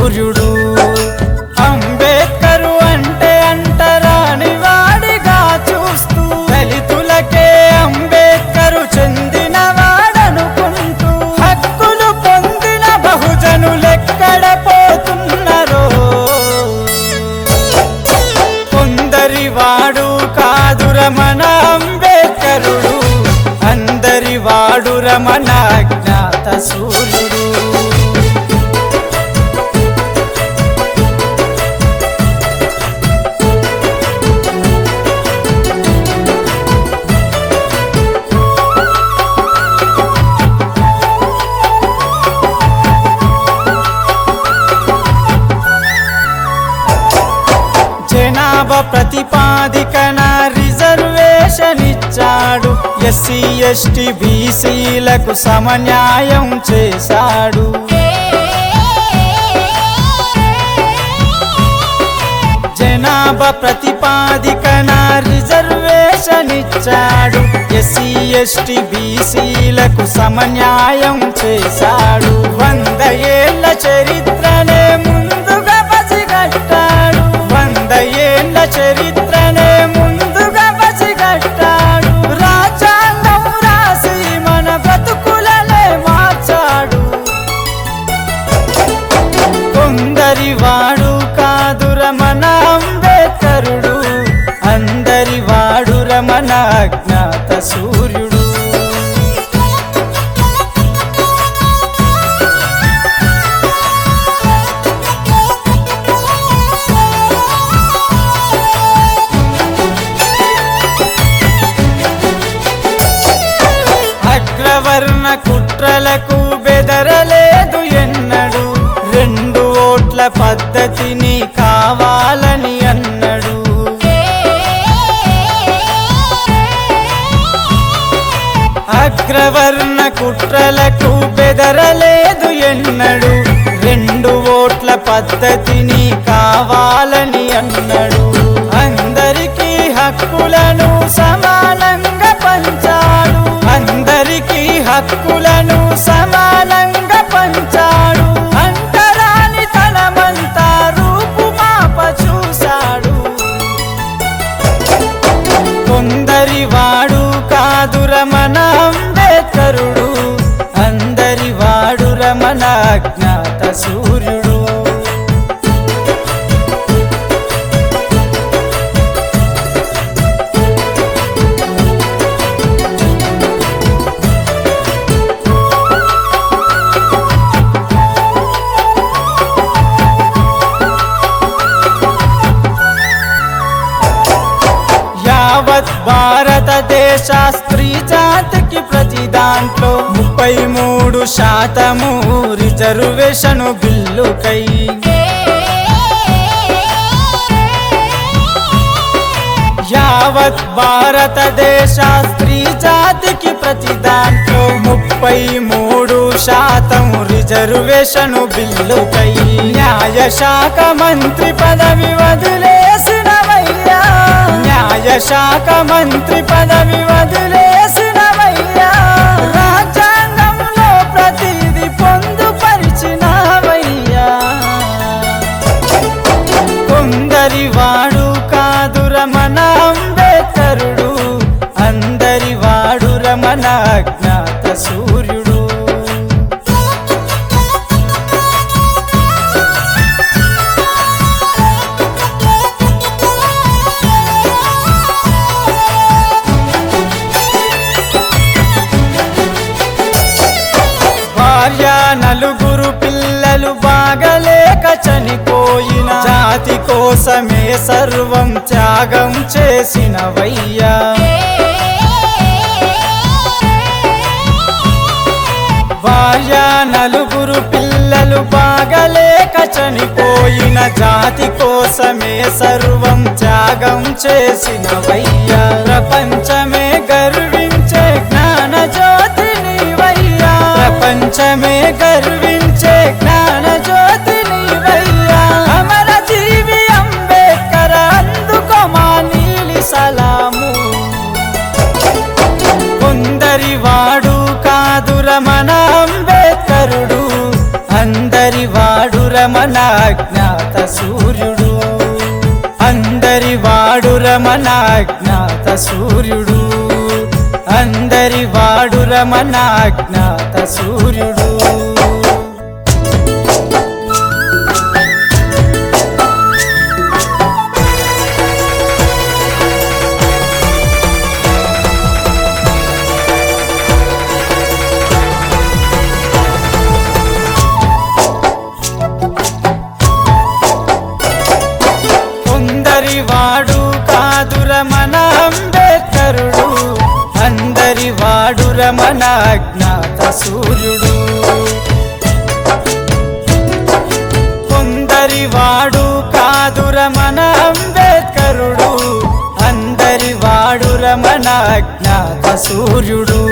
సూర్యుడు అంబేద్కరు అంటే అంటరాని వాడిగా చూస్తూ దళితులకే అంబేద్కరు చెందిన వాడనుకుంటూ హక్కులు పొందిన బహుజనులెక్కడ పోతున్నారో కొందరి వాడు కాదు రమణ అంబేద్కరుడు అందరి వాడు రమణ అజ్ఞాత సూర్యుడు జనాభా ప్రతిపాదికన రిజర్వేషన్ ఇచ్చాడు ఎస్సీ ఎస్టీ బీసీలకు సమన్యాయం చేశాడు జనాభా ప్రతిపాదికన రిజర్వేషన్ ఇచ్చాడు ఎస్సీ ఎస్టీ బీసీలకు సమన్యాయం చేశాడు వంద ఏళ్ల చరిత్రనే ముందుగా పసిగట్టాడు వంద ఏళ్ల చరిత్రనే ముందుగా పసిగట్టాడు రాజ్యాంగం రాసి మన బ్రతుకులనే మార్చాడు కొందరి వాడు కాదు రమణ అంబేద్కరుడు అందరి వాడు రమణ అజ్ఞాత సూర్యుడు అగ్రవర్ణ కుట్రలకు బెదరలేదు ఎన్నడు రెండు ఓట్ల పద్ధతిని కావాలని అన్నడు అగ్రవర్ణ కుట్రలకు బెదరలేదు ఎన్నడు రెండు ఓట్ల పద్ధతిని కావాలని అన్నడు అందరికీ హక్కులను సమానంగా పంచాడు అందరికీ హక్కులను సమానంగా పంచాడు అంటరాని తనమంతా రూపుమాప చూశాడు కొందరి వాడు కాదు రమణ అంబేద్కరుడు అందరి వాడు రమణ అజ్ఞాత సూర్యుడు యావత్ భారతదేశ స్త్రీ జాతికి ప్రతి దాంట్లో ముప్పై మూడు శాతము రిజర్వేషన్ బిల్లుకై యావత్ భారతదేశ స్త్రీ జాతికి ప్రతి దాంట్లో ముప్పై మూడు శాతం రిజర్వేషన్ బిల్లుకై న్యాయ శాఖ మంత్రి పదవి వదిలేసినవయ్యా న్యాయ శాఖ మంత్రి పదవి వదిలేసినవయ్యా రాజ్యాంగంలో ప్రతిది పొందుపరిచినవయ్యా కొందరి వాడు కాదు రమణ అంబేద్కరుడు అందరి వాడు రమణ అజ్ఞాత సూర్యుడు భార్య నలుగురు పిల్లలు బాగలేక చనిపోయిన జాతి కోసమే సర్వం త్యాగం చేసినవయ్యా భార్య నలుగురు పిల్లలు బాగలేక చనిపోయిన జాతి కోసమే సర్వం త్యాగం చేసినవయ్యా ప్రపంచమే గర్వించే జ్ఞాన జ్యోతి నీవయ్యా ప్రపంచమే గర్వించే జ్ఞాన జ్యోతి నీవయ్యా అమర జీవి అంబేద్కర్ అందుకో మా నీలి సలాము కొందరి వాడు కాదు రమణ అంబేద్కరుడు అందరి వాడు రమణ అజ్ఞాత సూర్యుడు అందరి వాడు రమణ అజ్ఞాత సూర్యుడు కొందరి వాడు కాదుర మన అంబేద్కరుడు అందరి వాడు రమణ అజ్ఞాత సూర్యుడు కొందరి వాడు కాదుర మన అంబేద్కరుడు అందరి వాడు రమణ అజ్ఞాత సూర్యుడు